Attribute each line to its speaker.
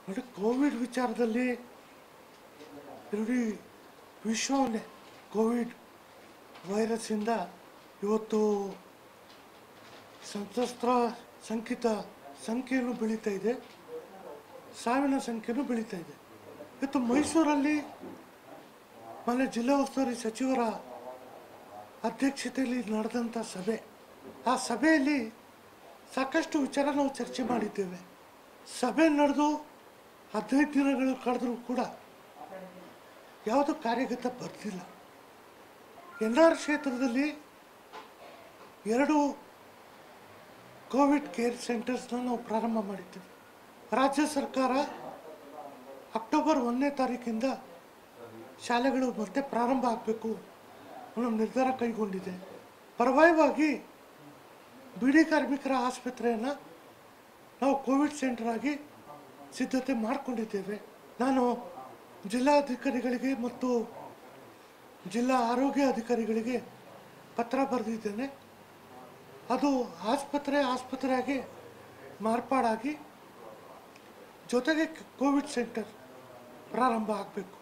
Speaker 1: ನೋಡಿ ಕೋವಿಡ್ ವಿಚಾರದಲ್ಲಿ ಇಡೀ ವಿಶ್ವವನ್ನೇ ಕೋವಿಡ್ ವೈರಸ್ಸಿಂದ ಇವತ್ತು ಸಂತ್ರಸ್ತರ ಸಂಖ್ಯಿತ ಸಂಖ್ಯೆಯನ್ನು ಬೆಳೀತಾ ಇದೆ ಸಾವಿನ ಸಂಖ್ಯೆನೂ ಬೆಳೀತಾ ಇದೆ ಇವತ್ತು ಮೈಸೂರಲ್ಲಿ ಮನೆ ಜಿಲ್ಲಾ ಉಸ್ತುವಾರಿ ಸಚಿವರ ಅಧ್ಯಕ್ಷತೆಯಲ್ಲಿ ನಡೆದಂಥ ಸಭೆ ಆ ಸಭೆಯಲ್ಲಿ ಸಾಕಷ್ಟು ವಿಚಾರ ನಾವು ಚರ್ಚೆ ಮಾಡಿದ್ದೇವೆ ಸಭೆ ನಡೆದು ಹದಿನೈದು ದಿನಗಳು ಕಳೆದರೂ ಕೂಡ ಯಾವುದೂ ಕಾರ್ಯಗತ ಬರ್ತಿಲ್ಲ ಎನ್ ಆರ್ ಕ್ಷೇತ್ರದಲ್ಲಿ ಎರಡು ಕೋವಿಡ್ ಕೇರ್ ಸೆಂಟರ್ಸ್ನ ನಾವು ಪ್ರಾರಂಭ ಮಾಡಿದ್ದೇವೆ ರಾಜ್ಯ ಸರ್ಕಾರ ಅಕ್ಟೋಬರ್ ಒಂದನೇ ತಾರೀಕಿಂದ ಶಾಲೆಗಳು ಮತ್ತೆ ಪ್ರಾರಂಭ ಆಗಬೇಕು ಅನ್ನೋ ನಿರ್ಧಾರ ಕೈಗೊಂಡಿದೆ ಪರವಾಯವಾಗಿ ಬಿಡಿ ಕಾರ್ಮಿಕರ ಆಸ್ಪತ್ರೆಯನ್ನು ನಾವು ಕೋವಿಡ್ ಸೆಂಟರ್ ಆಗಿ ಸಿದ್ಧತೆ ಮಾಡಿಕೊಂಡಿದ್ದೇವೆ ನಾನು ಜಿಲ್ಲಾಧಿಕಾರಿಗಳಿಗೆ ಮತ್ತು ಜಿಲ್ಲಾ ಆರೋಗ್ಯ ಅಧಿಕಾರಿಗಳಿಗೆ ಪತ್ರ ಬರೆದಿದ್ದೇನೆ ಅದು ಆಸ್ಪತ್ರೆ ಆಸ್ಪತ್ರೆಯಾಗಿ ಮಾರ್ಪಾಡಾಗಿ ಜೊತೆಗೆ ಕೋವಿಡ್ ಸೆಂಟರ್ ಪ್ರಾರಂಭ ಆಗಬೇಕು